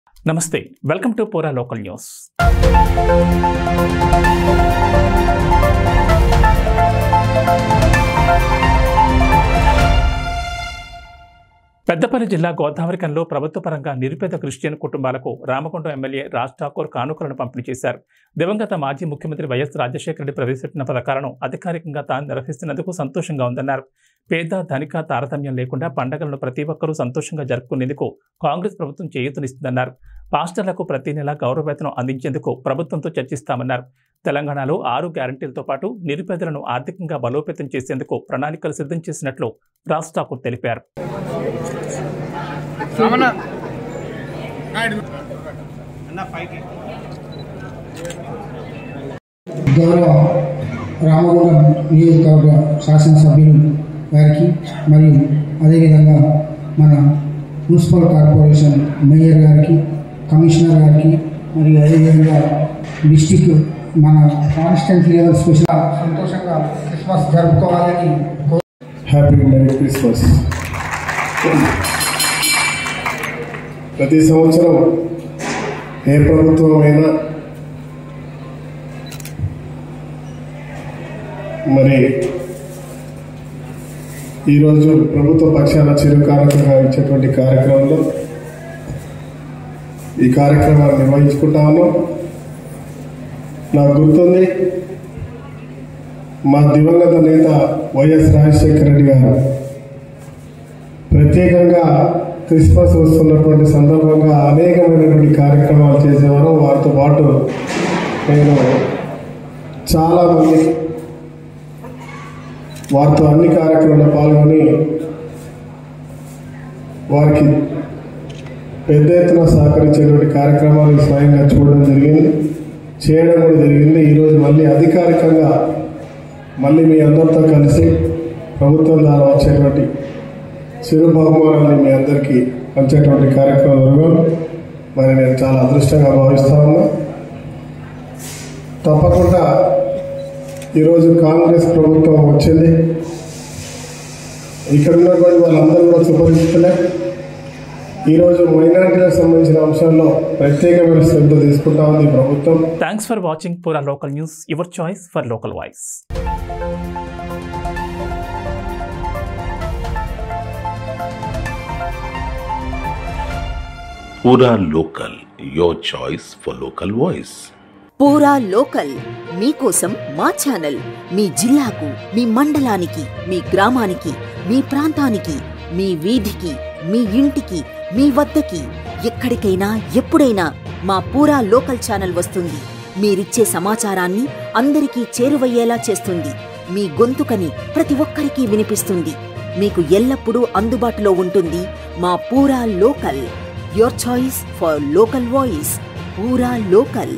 నమస్తే welcome to Pura local news Peddapalli జిల్లా గోదావరికంలో ప్రభుత్వ పరంగా నిరుపేద క్రిస్టియన్ కుటుంబాలకు రామకొండ ఎమ్మెల్యే రాజ్ ఠాకూర్ కానుకలను పంపిణీ చేశారు దివంగత మాజీ ముఖ్యమంత్రి వైఎస్ రాజశేఖర రెడ్డి ప్రవేశపెట్టిన పథకాలను అధికారికంగా తాను నిర్వహిస్తున్నందుకు సంతోషంగా ఉందన్నారు పేద ధనిక తారతమ్యం లేకుండా పండగలను ప్రతి ఒక్కరూ సంతోషంగా జరుపుకునేందుకు కాంగ్రెస్ ప్రభుత్వం చేయూతనిస్తుందన్నారు పాస్టర్లకు ప్రతి నెల గౌరవ వేతనం అందించేందుకు ప్రభుత్వంతో చర్చిస్తామన్నారు తెలంగాణలో ఆరు గ్యారంటీలతో పాటు నిరుపేదలను ఆర్థికంగా బలోపేతం చేసేందుకు ప్రణాళికలు సిద్ధం చేసినట్లు రాజ్ ఠాకూర్ తెలిపారు రమణ గౌరవ రామగుండం నియోజకవర్గ శాసనసభ్యులు గారికి మరియు అదేవిధంగా మన మున్సిపల్ కార్పొరేషన్ మేయర్ గారికి కమిషనర్ గారికి మరియు అదేవిధంగా డిస్టిక్ మన కాన్స్టిట్యున్సీ లెవెల్ స్పెషల్ సంతోషంగా క్రిస్మస్ జరుపుకోవాలని కో- హ్యాపీ మెరీ క్రిస్మస్ ప్రతి సంవత్సరం ఏ ప్రభుత్వం అయినా మరి ఈరోజు ప్రభుత్వ పక్షాన చిరుకారకంగా ఇచ్చేటువంటి కార్యక్రమంలో ఈ కార్యక్రమాన్ని నిర్వహించుకుంటా ఉన్నాం నాకు గుర్తుంది మా దివంగత నేత వైఎస్ రాజశేఖర రెడ్డి గారు ప్రత్యేకంగా క్రిస్మస్ వస్తున్నటువంటి సందర్భంగా అనేకమైనటువంటి కార్యక్రమాలు చేసేవారు వారితో పాటు నేను చాలామంది వారితో అన్ని కార్యక్రమాల్లో పాల్గొని వారికి పెద్ద ఎత్తున సహకరించేటువంటి కార్యక్రమాలు స్వయంగా చూడడం జరిగింది చేయడం కూడా జరిగింది ఈరోజు మళ్ళీ అధికారికంగా మళ్ళీ మీ అందరితో కలిసి ప్రభుత్వం ద్వారా వచ్చేటువంటి చిరు బహుమానాన్ని మీ అందరికీ పంచేటువంటి కార్యక్రమం జరగడం మరి నేను చాలా అదృష్టంగా భావిస్తా ఉన్నా తప్పకుండా ఈరోజు కాంగ్రెస్ ప్రభుత్వం వచ్చింది ఇక్కడ ఉన్నటువంటి వాళ్ళందరూ కూడా సుపరిచితులే ఈరోజు మైనారిటీలకు సంబంధించిన అంశాల్లో ప్రత్యేకమైన శ్రద్ధ తీసుకుంటా ఉంది ఈ ప్రభుత్వం thanks for watching Pura local news your choice for local voice Pura Local, your choice for local voice. Pura local మీకోసం మా ఛానల్ మీ జిల్లాకు మీ మండలానికి మీ గ్రామానికి మీ ప్రాంతానికి మీ వీధికి మీ ఇంటికి మీ వద్దకి ఎక్కడికైనా ఎప్పుడైనా మా పూరా లోకల్ ఛానల్ వస్తుంది మీరిచ్చే సమాచారాన్ని అందరికీ చేరువయ్యేలా చేస్తుంది మీ గొంతుకని ప్రతి ఒక్కరికి వినిపిస్తుంది మీకు ఎల్లప్పుడూ అందుబాటులో ఉంటుంది మా Pura local your choice for local voice Pura local